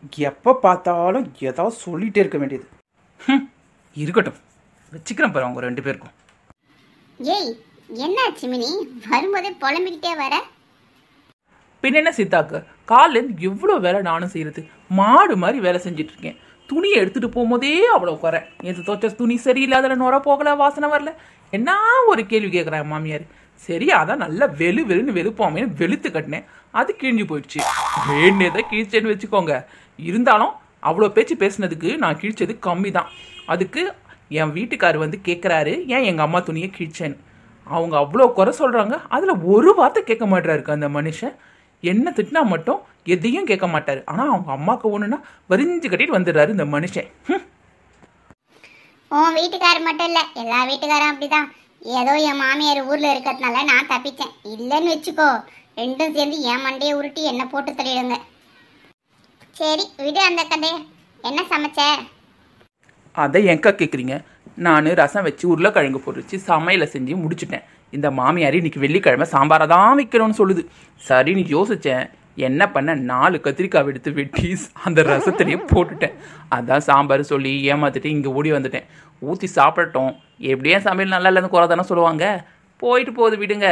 எப்போ பார்த்தாலும் ஏதாவது சொல்லிகிட்டே இருக்க வேண்டியது ஹம், இருக்கட்டும் வச்சுக்கிறேன் பாரு அவங்க ரெண்டு பேருக்கும் ஏய் என்னாச்சு மினி வரும்போதே புலம்பிக்கிட்டே வர பின்ன என்ன சீதாக்கு காலேருந்து எவ்வளோ வேலை நானும் செய்யறது மாடு மாதிரி வேலை செஞ்சுட்டு இருக்கேன் துணியை எடுத்துட்டு போகும்போதே அவ்வளோ குறை நேற்று துவைச்ச துணி சரியில்லாத நுர போகல வாசனை வரல என்ன ஒரு கேள்வி கேட்குறேன் மாமியார் சரி அதான் நல்லா வெளு வெளுன்னு வெளுப்போமேன்னு வெளுத்து கட்டினேன் அது கிழிஞ்சு போயிடுச்சு வேணே தான் கிழிச்சேன்னு வச்சுக்கோங்க இருந்தாலும் அவ்வளோ பேச்சு பேசுனதுக்கு நான் கிழிச்சது கம்மி தான் அதுக்கு என் வீட்டுக்கார் வந்து கேட்குறாரு ஏன் எங்கள் அம்மா துணியை கிழிச்சேன்னு அவங்க அவ்வளோ குறை சொல்கிறாங்க அதில் ஒரு வார்த்தை கேட்க மாட்டாருக்கு அந்த மனுஷன் என்ன திட்டினா மட்டும் எதையும் கேட்க மாட்டாரு ஆனால் அவங்க அம்மாவுக்கு ஒன்றுனா வரிஞ்சு கட்டிட்டு வந்துடுறாரு இந்த மனுஷன் ஹம். உன் வீட்டுக்காரர் மட்டும் இல்ல எல்லா வீட்டுக்காரும் அப்படிதான் ஏதோ என் மாமியார் ஊர்ல இருக்கிறதுனால நான் தப்பிச்சேன் இல்லைன்னு வச்சுக்கோ ரெண்டும் சேர்ந்து என் மண்டையை உருட்டி என்ன போட்டு தள்ளிடுங்க சரி விடு அந்த கதைய என்ன சமைச்ச அதை எங்க கேட்குறீங்க நான் ரசம் வச்சு உருளைக்கிழங்கு பொரிச்சு சமையலை செஞ்சு முடிச்சிட்டேன் இந்த மாமியார் இன்னைக்கு வெள்ளிக்கிழமை சாம்பாரை தான் வைக்கணும்னு சொல்லுது சரின்னு யோசிச்சேன் என்ன பண்ண நாலு கத்திரிக்காய் எடுத்து வெட்டி அந்த ரசத்திலேயே போட்டுட்டேன் அதான் சாம்பார் சொல்லி ஏமாத்திட்டு இங்கே ஓடி வந்துட்டேன் ஊற்றி சாப்பிடட்டும் எப்படியே சமையல் நல்லா இல்லைன்னு குறை தானே சொல்லுவாங்க போயிட்டு போகுது விடுங்க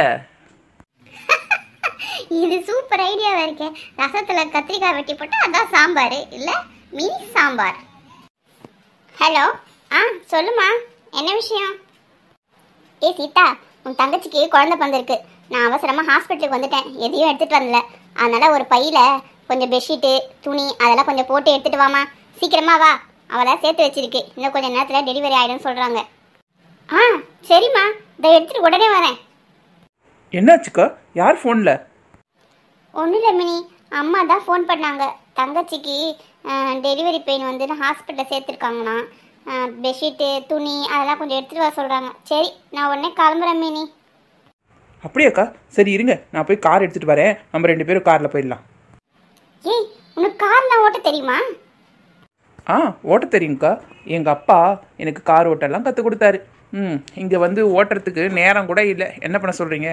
இது சூப்பர் ஐடியாவா இருக்கே ரசத்துல கத்திரிக்காய் வெட்டி போட்டு அதான் சாம்பார் இல்ல மினி சாம்பார் ஹலோ ஆ சொல்லுமா என்ன விஷயம் ஏ சீதா உன் தங்கச்சிக்கு குழந்தை பிறந்திருக்கு நான் அவசரமா ஹாஸ்பிட்டலுக்கு வந்துட்டேன் எதையும் எடுத்துட்டு வரல அதனால ஒரு பையில கொஞ்சம் பெட்ஷீட்டு துணி அதெல்லாம் கொஞ்சம் போட்டு எடுத்துட்டு வாமா சீக்கிரமா வா அவளை சேர்த்து வச்சிருக்கு இன்னும் கொஞ்ச நேரத்துல டெலிவரி ஆயிடும்னு சொல்றாங்க ஆ சரிம்மா இதை எடுத்துட்டு உடனே வரேன் என்னாச்சுக்கா யார் ஃபோனில் ஒன்றும் இல்லை மினி அம்மா தான் ஃபோன் பண்ணாங்க தங்கச்சிக்கு டெலிவரி பெயின் வந்து ஹாஸ்பிட்டலில் சேர்த்துருக்காங்கண்ணா பெட்ஷீட்டு துணி அதெல்லாம் கொஞ்சம் எடுத்துகிட்டு வர சொல்கிறாங்க சரி நான் உடனே கிளம்புறேன் மினி அப்படியாக்கா சரி இருங்க நான் போய் கார் எடுத்துகிட்டு வரேன் நம்ம ரெண்டு பேரும் காரில் போயிடலாம் ஏய் உனக்கு கார்லாம் ஓட்ட தெரியுமா ஆ ஓட்ட தெரியுங்கக்கா எங்கள் அப்பா எனக்கு கார் ஓட்டெல்லாம் கற்றுக் கொடுத்தாரு ம் இங்கே வந்து ஓட்டுறதுக்கு நேரம் கூட இல்லை என்ன பண்ண சொல்கிறீங்க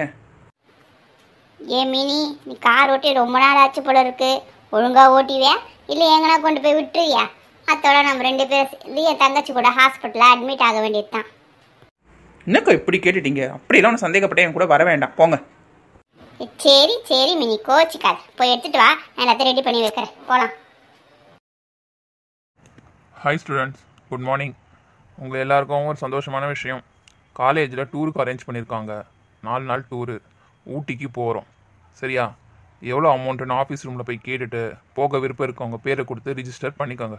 ஏ மினி நீ கார் ஓட்டி ரொம்ப நாள் ஆச்சு போல இருக்கு ஒழுங்கா ஓட்டிவியா இல்லை எங்கனா கொண்டு போய் விட்டுருவியா அத்தோட நம்ம ரெண்டு பேரும் சேர்ந்து என் தங்கச்சி கூட ஹாஸ்பிட்டலில் அட்மிட் ஆக வேண்டியது தான் என்னக்கா இப்படி கேட்டுட்டீங்க அப்படியெல்லாம் ஒன்று சந்தேகப்பட்ட என் கூட வர வேண்டாம் போங்க சரி சரி மினி கோச்சிக்காத போய் எடுத்துட்டு வா நான் எல்லாத்தையும் ரெடி பண்ணி வைக்கிறேன் போகலாம் ஹாய் ஸ்டூடெண்ட்ஸ் குட் மார்னிங் உங்கள் எல்லாருக்கும் ஒரு சந்தோஷமான விஷயம் காலேஜில் டூருக்கு அரேஞ்ச் பண்ணியிருக்காங்க நாலு நாள் டூரு ஊட்டிக்கு போகிறோம் சரியா எவ்வளோ அமௌண்ட்டுன்னு ஆஃபீஸ் ரூமில் போய் கேட்டுட்டு போக விருப்பம் இருக்கவங்க பேரை கொடுத்து ரிஜிஸ்டர் பண்ணிக்கோங்க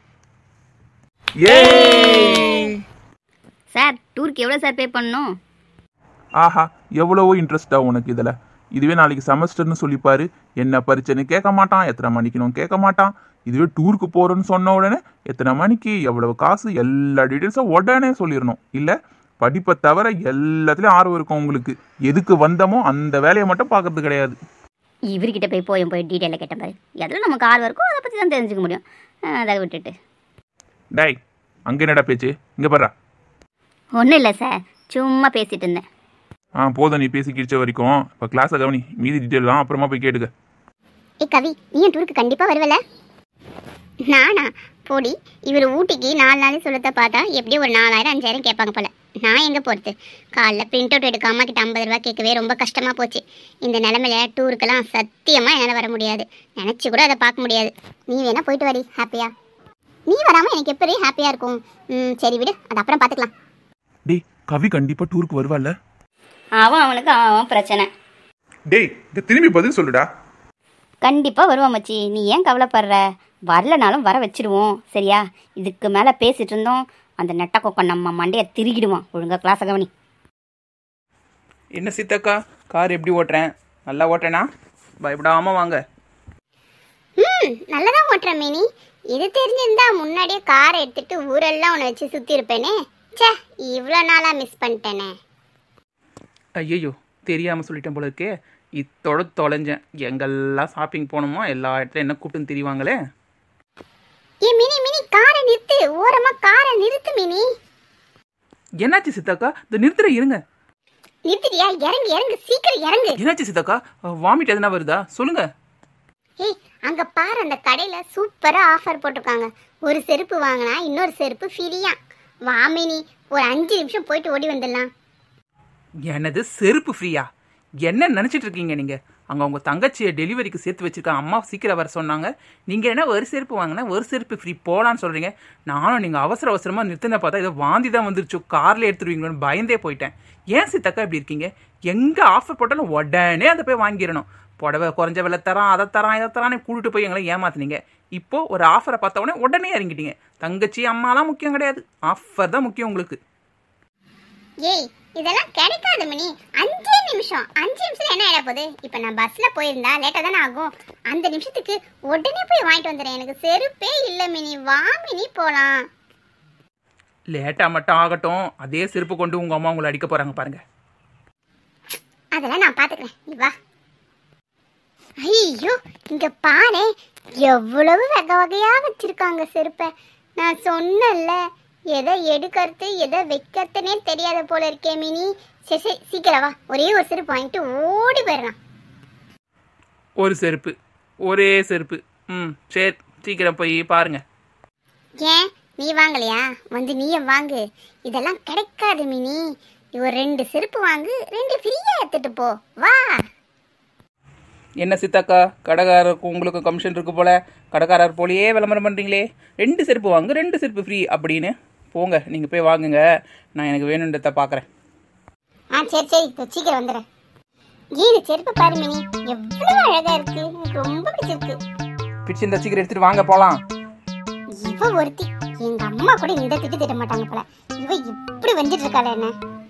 சார் டூருக்கு எவ்வளோ சார் பே பண்ணணும் ஆஹா எவ்வளவோ இன்ட்ரெஸ்டா உனக்கு இதில் இதுவே நாளைக்கு செமஸ்டர்னு சொல்லிப்பாரு என்ன பரீட்சைன்னு கேட்க மாட்டான் எத்தனை மணிக்கணும் கேட்க மாட்டான் இதுவே டூருக்கு போகிறோன்னு சொன்ன உடனே எத்தனை மணிக்கு எவ்வளவு காசு எல்லா டீட்டெயில்ஸும் உடனே சொல்லிடணும் இல்லை படிப்பை தவிர எல்லாத்துலேயும் ஆர்வம் இருக்கும் உங்களுக்கு எதுக்கு வந்தமோ அந்த வேலையை மட்டும் பார்க்கறது கிடையாது இவர்கிட்ட போய் போய் போய் டீட்டெயிலில் கேட்ட பாரு எதில் நமக்கு ஆர்வம் இருக்கோ அதை பற்றி தான் தெரிஞ்சுக்க முடியும் அஹ் அதை விட்டுட்டு டேய் அங்கே என்னடா பேச்சு இங்கே பாரு ஒன்றும் இல்லை சார் சும்மா பேசிட்டு இருந்தேன் ஆ போதும் நீ பேசி கிழிச்ச வரைக்கும் இப்போ கிளாஸை கவனி மீதி டீட்டெயிலாம் அப்புறமா போய் கேட்டுக்க ஏய் கவி நீயும் டூருக்கு கண்டிப்பாக வருவல நானா போடி இவர் ஊட்டிக்கு நாலு நாள் சொல்லத்த பார்த்தா எப்படியும் ஒரு நாலாயிரம் அஞ்சாயிரம் கேட்பாங்க போல நான் எங்கே போகிறது காலைல பிரிண்ட் அவுட் எடுக்க அம்மா கிட்ட ஐம்பது ரூபா கேட்கவே ரொம்ப கஷ்டமாக போச்சு இந்த நிலமையில டூருக்கெல்லாம் சத்தியமாக என்னால் வர முடியாது நினச்சி கூட அதை பார்க்க முடியாது நீ வேணா போயிட்டு வாடி ஹாப்பியா நீ வராமல் எனக்கு எப்படி ஹாப்பியாக இருக்கும் ம் சரி விடு அது அப்புறம் பார்த்துக்கலாம் டேய் கவி கண்டிப்பாக டூருக்கு வருவாள்ல அவன் அவனுக்கு அவன் பிரச்சனை டேய் இதை திரும்பி பதில் சொல்லுடா கண்டிப்பாக வருவான் மச்சி நீ ஏன் கவலைப்படுற வரலனாலும் வர வச்சிடுவோம் சரியா இதுக்கு மேலே பேசிட்டு இருந்தோம் அந்த நெட்ட கொக்கன் நம்ம மண்டையை திருகிடுவான் ஒழுங்கா கிளாஸை கவனி என்ன சீதாக்கா கார் எப்படி ஓட்டுறேன் நல்லா ஓட்டுறேனா பயப்படாமல் வாங்க ம் நல்லதா ஓட்டுற மினி இது தெரிஞ்சிருந்தா முன்னாடியே காரை எடுத்துட்டு ஊரெல்லாம் உன்னை வச்சு சுற்றி இருப்பேனே ச்சே இவ்வளோ நாளாக மிஸ் பண்ணிட்டேனே ஐயோ தெரியாமல் சொல்லிட்டேன் போல இருக்கே இத்தோட தொலைஞ்சேன் எங்கெல்லாம் ஷாப்பிங் போகணுமோ எல்லா இடத்துலையும் என்ன கூப்பிட்டுன்னு திரிவாங்களே ஏ மினி மினி காரை நிறுத்து ஓரமா காரை நிறுத்து மினி என்னாச்சு சித்தாக்கா இந்த நிறுத்துற இருங்க நிறுத்துறியா இறங்கு இறங்கு சீக்கிரம் இறங்கு என்னாச்சு சித்தாக்கா வாமிட் எதனா வருதா சொல்லுங்க ஏய் அங்க பாரு அந்த கடையில சூப்பரா ஆஃபர் போட்டிருக்காங்க ஒரு செருப்பு வாங்கினா இன்னொரு செருப்பு ஃப்ரீயா வாமினி ஒரு அஞ்சு நிமிஷம் போயிட்டு ஓடி வந்துடலாம் எனது செருப்பு ஃப்ரீயா என்ன நினச்சிட்டு இருக்கீங்க நீங்கள் அங்கே உங்கள் தங்கச்சியை டெலிவரிக்கு சேர்த்து வச்சிருக்காங்க அம்மா சீக்கிரம் வர சொன்னாங்க நீங்கள் என்ன ஒரு செருப்பு வாங்கினா ஒரு செருப்பு ஃப்ரீ போகலான்னு சொல்கிறீங்க நானும் நீங்கள் அவசர அவசரமாக நிறுத்தின பார்த்தா ஏதோ வாந்தி தான் வந்துருச்சு காரில் எடுத்துருவீங்களோன்னு பயந்தே போயிட்டேன் ஏன் சித்தக்கா இப்படி இருக்கீங்க எங்கே ஆஃபர் போட்டாலும் உடனே அதை போய் வாங்கிடணும் புடவை குறைஞ்ச விலை தரான் அதை தரான் இதை தரான்னு கூட்டிட்டு போய் எங்களை ஏமாத்துனீங்க இப்போ ஒரு ஆஃபரை பார்த்த உடனே உடனே இறங்கிட்டீங்க தங்கச்சி அம்மாலாம் முக்கியம் கிடையாது ஆஃபர் தான் முக்கியம் உங்களுக்கு ஏய் இதெல்லாம் கிடைக்காது மினி அஞ்சே நிமிஷம் அஞ்சு நிமிஷம் என்ன ஆயிட போகுது இப்போ நான் பஸ்ல போயிருந்தா லேட்டா தானே ஆகும் அந்த நிமிஷத்துக்கு உடனே போய் வாங்கிட்டு வந்துடுறேன் எனக்கு செருப்பே இல்லை மினி வா மினி போலாம் லேட்டாக மட்டும் ஆகட்டும் அதே செருப்பு கொண்டு உங்கள் அம்மா உங்களை அடிக்க போகிறாங்க பாருங்க அதெல்லாம் நான் பாத்துக்கிறேன் நீ வா ஐயோ இங்க பாரு எவ்வளவு வகை வகையா வச்சிருக்காங்க செருப்பை நான் சொன்னேன்ல எதை எடுக்கிறது எதை வைக்கிறதுனே தெரியாத போல இருக்கே மினி சரி சரி சீக்கிரம் வா ஒரே ஒரு செருப்பு வாங்கிட்டு ஓடி போயிடலாம் ஒரு செருப்பு ஒரே செருப்பு ம் சரி சீக்கிரம் போய் பாருங்க ஏன் நீ வாங்கலையா வந்து நீயே வாங்கு இதெல்லாம் கிடைக்காது மினி ஒரு ரெண்டு செருப்பு வாங்கு ரெண்டு ஃப்ரீயா எடுத்துட்டு போ வா என்ன சித்தாக்கா கடைக்காரருக்கு உங்களுக்கு கமிஷன் இருக்கு போல கடைக்காரர் போலயே விளம்பரம் பண்ணுறீங்களே ரெண்டு செருப்பு வாங்க ரெண்டு செருப்பு ஃப்ரீ அப்படின்னு போங்க நீங்கள் போய் வாங்குங்க நான் எனக்கு வேணுன்றத பார்க்குறேன் ஆ சரி சரி இப்போ சீக்கிரம் வந்துடுறேன் ஏது செருப்பு பாரு மினி எவ்வளவு அழகா இருக்கு எனக்கு ரொம்ப பிடிச்சிருக்கு பிடிச்சி இந்த சீக்கிரம் எடுத்துகிட்டு வாங்க போகலாம் இவ ஒருத்தி எங்க அம்மா கூட இந்த திட்டு திட்ட மாட்டாங்க போல இவ இப்படி வந்துட்டு இருக்காளே என்ன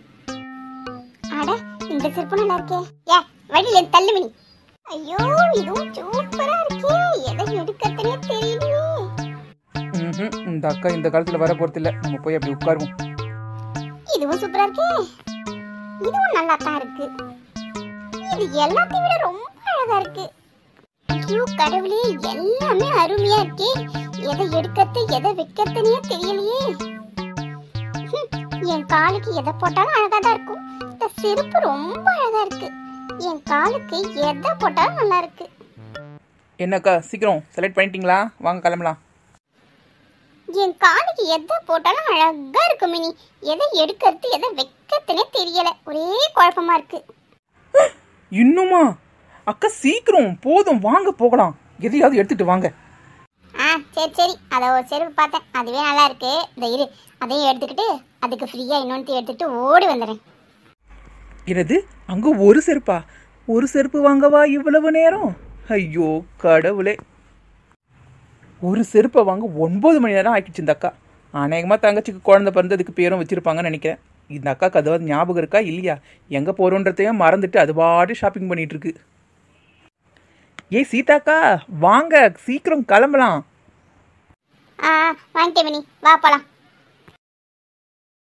அட இந்த செருப்பு நல்லா இருக்கே ஏ வழியில இருந்து தள்ளு மினி ஐயோ இதுவும் சூப்பரா இருக்கே எதை எடுக்கிறதுனே தெரியலையே ம்ஹும். இந்த அக்கா இந்த காலத்தில் வர போகிறது இல்லை நம்ம போய் அப்படி உட்காருவோம் இதுவும் சூப்பரா இருக்கே இதுவும் நல்லா தான் இருக்கு இது எல்லாத்தையும் விட ரொம்ப அழகா இருக்கு ஐயோ கடவுளே எல்லாமே அருமையா இருக்கே எதை எடுக்கிறது எதை வைக்கிறதுனே தெரியலையே ஹம், என் காலுக்கு எதை போட்டாலும் அழகா தான் இருக்கும் இந்த செருப்பு ரொம்ப அழகா இருக்கு என் காலுக்கு எதை போட்டாலும் நல்லா இருக்கு என்னக்கா சீக்கிரம் செலக்ட் பண்ணிட்டீங்களா வாங்க கிளம்பலாம் என் காலுக்கு எதை போட்டாலும் அழகா இருக்கு மினி எதை எடுக்கிறது எதை வைக்கிறதுனே தெரியல ஒரே குழப்பமா இருக்கு இன்னுமா அக்கா சீக்கிரம் போதும் வாங்க போகலாம் எதையாவது எடுத்துட்டு வாங்க ஆ சரி சரி அதை ஒரு செருப்பு பார்த்தேன் அதுவே நல்லா இருக்கு இந்த இரு அதையும் எடுத்துக்கிட்டு அதுக்கு ஃப்ரீயா இன்னொன்று எடுத்துக்கிட்டு ஓடி வந்துடுறேன் என்னது அங்க ஒரு செருப்பா ஒரு செருப்பு வாங்கவா இவ்வளவு நேரம் ஐயோ கடவுளே ஒரு செருப்பை வாங்க ஒன்பது மணி நேரம் ஆக்கிடுச்சு இந்த அக்கா அநேகமாக தங்கச்சிக்கு குழந்தை பிறந்ததுக்கு பேரும் வச்சிருப்பாங்கன்னு நினைக்கிறேன் இந்த அக்காக்கு அதாவது ஞாபகம் இருக்கா இல்லையா எங்கே போகிறோன்றதையும் மறந்துட்டு அது பாட்டு ஷாப்பிங் பண்ணிட்டு இருக்கு ஏய் சீதாக்கா வாங்க சீக்கிரம் கிளம்பலாம் ஆ வாங்கிட்டேன் மினி வா போலாம்